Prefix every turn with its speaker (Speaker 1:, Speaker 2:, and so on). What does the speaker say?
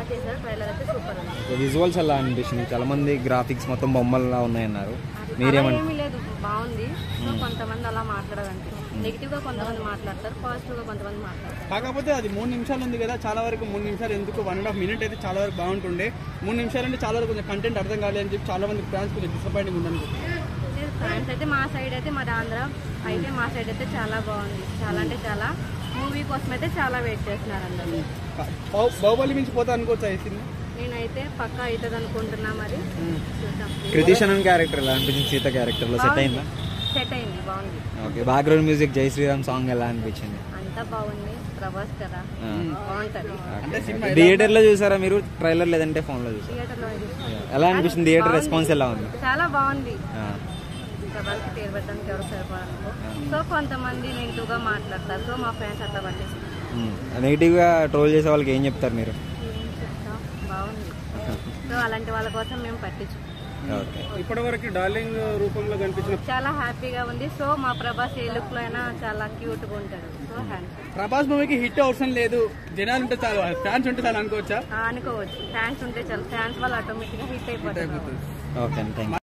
Speaker 1: బాగా చేశారు ట్రైలర్ అయితే సూపర్ ఉంది
Speaker 2: విజువల్స్ ఎలా అనిపిస్తుంది చాలా మంది గ్రాఫిక్స్ మొత్తం బొమ్మల్లా ఉన్నాయన్నారు
Speaker 1: అలా
Speaker 2: మీరేమన్
Speaker 1: ఏమీ లేదు బాగుంది సో కొంతమంది అలా మాట్లాడాలంటే నెగిటివ్ గా కొంతమంది మాట్లాడతారు పాజిటివ్ గా కొంతమంది మాట్లాడతారు
Speaker 3: కాకపోతే అది మూడు నిమిషాలు ఉంది కదా చాలా వరకు మూడు నిమిషాలు ఎందుకు వన్ అండ్ హాఫ్ మినిట్ అయితే చాలా వరకు బాగుంటుండే మూడు నిమిషాలు అంటే చాలా వరకు కొంచెం కంటెంట్ అర్థం కాలేదు అని చెప్పి చాలా మంది ఫ్యాన్స్ కొంచెం డిసప్పాయింటింగ్ ఉందనుకుంటున్నాను
Speaker 1: ఫ్రెండ్స్ అయితే మా సైడ్ అయితే మాది ఆంధ్ర అయితే మా సైడ్ అయితే చాలా బాగుంది చాలా అంటే చాలా మూవీ కోసం అయితే చాలా వెయిట్ చేస్తున్నారు అందరూ
Speaker 3: బాహు- బాహుబలి మించి పోతా అనుకోవచ్చా ఈ సినిమా
Speaker 1: నేనైతే పక్కా అవుతుంది అనుకుంటున్నా మరి చూద్దాం
Speaker 2: కృతిశనం క్యారెక్టర్ ఎలా అనిపించింది సీత క్యారెక్టర్ లో సెట్ అయిందా
Speaker 1: సెట్ అయింది బాగుంది
Speaker 2: ఓకే బ్యాక్గ్రౌండ్ మ్యూజిక్ జై శ్రీరామ్ సాంగ్ ఎలా అనిపించింది
Speaker 1: అంతా బాగుంది ప్రభాస్ కదా బాగుంటది
Speaker 3: అంటే సినిమా
Speaker 2: థియేటర్ లో చూసారా మీరు ట్రైలర్ లేదంటే ఫోన్ లో చూసారా
Speaker 1: థియేటర్ లో ఇది.
Speaker 2: ఎలా అనిపించింది థియేటర్ రెస్పాన్స్ ఎలా ఉంది
Speaker 1: చాలా బాగుంది
Speaker 2: ఆ,
Speaker 1: ప్రభాస్ పేరు పెట్టడానికి ఎవరు సరిపడరు సో కొంతమంది నెగిటివ్ గా మాట్లాడతారు సో మా ఫ్రెండ్స్ అట్లా పట్టిస్తారు
Speaker 2: ఉమ్. నెగిటివ్ గా ట్రోల్ చేసే వాళ్ళకి ఏం చెప్తారు మీరు
Speaker 1: ఏం చెప్తాం బాగుంది సో అలాంటి వాళ్ళ కోసం మేము పట్టించు
Speaker 2: ఓకే
Speaker 3: ఇప్పటివరకు డార్లింగ్ రూపంలో కనిపించిన
Speaker 1: చాలా హ్యాపీగా ఉంది సో మా ప్రభాస్ ఏ లుక్ లో అయినా చాలా క్యూట్ గా ఉంటాడు సో హ్యాండ్స్
Speaker 3: ప్రభాస్ మూవీకి హిట్ అవసరం లేదు జనాలు ఉంటే చాలు ఫ్యాన్స్ ఉంటే చాలు అనుకోవచ్చా
Speaker 1: అనుకోవచ్చు ఫ్యాన్స్ ఉంటే చాలు ఫ్యాన్స్ వాళ్ళు ఆటోమేటిక్ గా హిట్ అయిపోతారు
Speaker 2: ఓకే థ్యాంక్